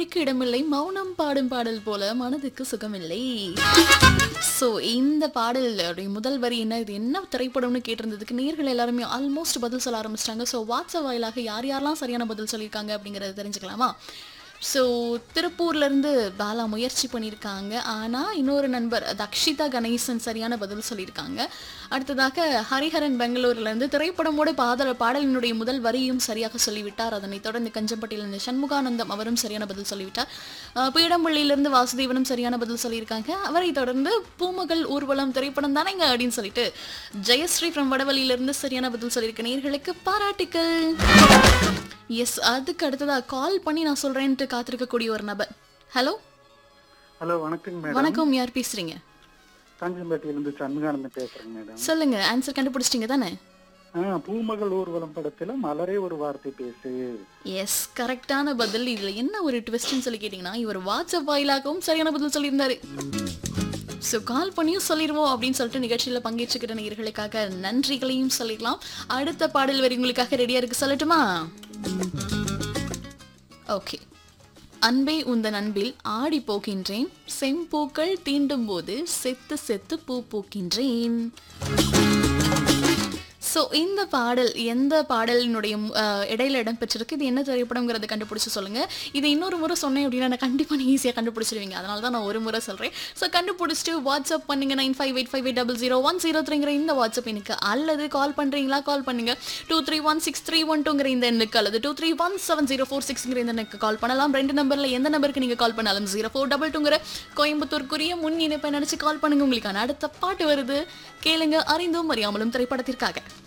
மொழிக்கு இடமில்லை மௌனம் பாடும் பாடல் போல மனதுக்கு சுகமில்லை ஸோ இந்த பாடலுடைய முதல் வரி என்ன இது என்ன திரைப்படம்னு கேட்டிருந்ததுக்கு நேர்கள் எல்லாருமே ஆல்மோஸ்ட் பதில் சொல்ல ஆரம்பிச்சிட்டாங்க ஸோ வாட்ஸ்அப் வாயிலாக யார் யாரெல்லாம் சரியான பதில் சொல்லியிருக்காங்க அப்படிங்கறத தெரிஞ்சுக்கலாமா ஸோ திருப்பூர்லேருந்து பாலா முயற்சி பண்ணியிருக்காங்க ஆனால் இன்னொரு நண்பர் தக்ஷிதா கணேசன் சரியான பதில் சொல்லியிருக்காங்க அடுத்ததாக ஹரிஹரன் பெங்களூர்லேருந்து திரைப்படமோட பாடல் பாடலினுடைய முதல் வரியும் சரியாக சொல்லிவிட்டார் அதனைத் தொடர்ந்து கஞ்சம்பட்டியிலிருந்து சண்முகானந்தம் அவரும் சரியான பதில் சொல்லிவிட்டார் அஹ் பீடம்பள்ளியிலிருந்து வாசுதேவனும் சரியான பதில் சொல்லியிருக்காங்க அவரை தொடர்ந்து பூமகள் ஊர்வலம் திரைப்படம் தானேங்க அப்படின்னு சொல்லிட்டு ஜெயஸ்ரீ ஃப்ரம் வடவழியிலிருந்து சரியான பதில் சொல்லியிருக்க நேர்களுக்கு பாராட்டுக்கள் எஸ் அதுக்கு அடுத்ததா கால் பண்ணி நான் சொல்றேன்ட்டு காத்திருக்கக்கூடிய ஒரு நபர் ஹலோ ஹலோ வணக்கங்க மேடம் வணக்கம் யார் பேசுறீங்க காஞ்சம்பேட்டையிலிருந்து சண்முகானந்தம் பேசுறேங்க மேடம் சொல்லுங்க ஆன்சர் கண்டுபிடிச்சிட்டீங்க தானே ஆ பூமகள் ஊர்வலம் படத்துல மலரே ஒரு வார்த்தை பேசு எஸ் கரெக்டான பதில் இதுல என்ன ஒரு ட்விஸ்ட்னு சொல்லி கேட்டீங்கன்னா இவர் வாட்ஸ்அப் வாயிலாகவும் சரியான பதில் சொல்லியிருந்தாரு ஸோ கால் பண்ணியும் சொல்லிடுவோம் அப்படின்னு சொல்லிட்டு நிகழ்ச்சியில் பங்கேற்றுக்கிற நேயர்களுக்காக நன்றிகளையும் சொல்லிடலாம் அடுத்த பாடல் வரி உங்களுக்காக ரெடியா இருக்கு சொல்லட்டுமா ஓகே அன்பே உந்தன் அன்பில் ஆடி போகின்றேன் செம்பூக்கள் தீண்டும் போது செத்து செத்து பூ பூக்கின்றேன் ஸோ இந்த பாடல் எந்த பாடலினுடைய அஹ், இடையில இடம் பெற்றிருக்கு இது என்ன திரைப்படங்கிறத கண்டுபிடிச்சு சொல்லுங்க இது இன்னொரு முறை சொன்னேன் அப்படின்னா நான் கண்டிப்பாக நீ ஈஸியாக கண்டுபிடிச்சிருவீங்க அதனால தான் நான் ஒரு முறை சொல்கிறேன் ஸோ கண்டுபிடிச்சிட்டு வாட்ஸ்அப் பண்ணுங்க nine five eight five eight double zero one zero த்ரீங்கிற இந்த வாட்ஸ்அப் எனக்கு அல்லது கால் பண்ணுறீங்களா கால் பண்ணுங்க two three one six three one டூங்கிற இந்த எண்ணுக்கு அல்லது two three one seven zero four சிக்ஸ்ங்கிற இந்த எண்ணுக்கு கால் பண்ணலாம் ரெண்டு நம்பரில் எந்த நம்பருக்கு நீங்கள் கால் பண்ணாலும் ஜீரோ ஃபோர் டபுள் டூங்கிற கோயம்புத்தூருக்குரிய முன் இணைப்பை நினச்சி கால் பண்ணுங்க உங்களுக்கான அடுத்த பாட்டு வருது கேளுங்க அறிந்தும் அறியாமலும் திரைப்படத்திற்காக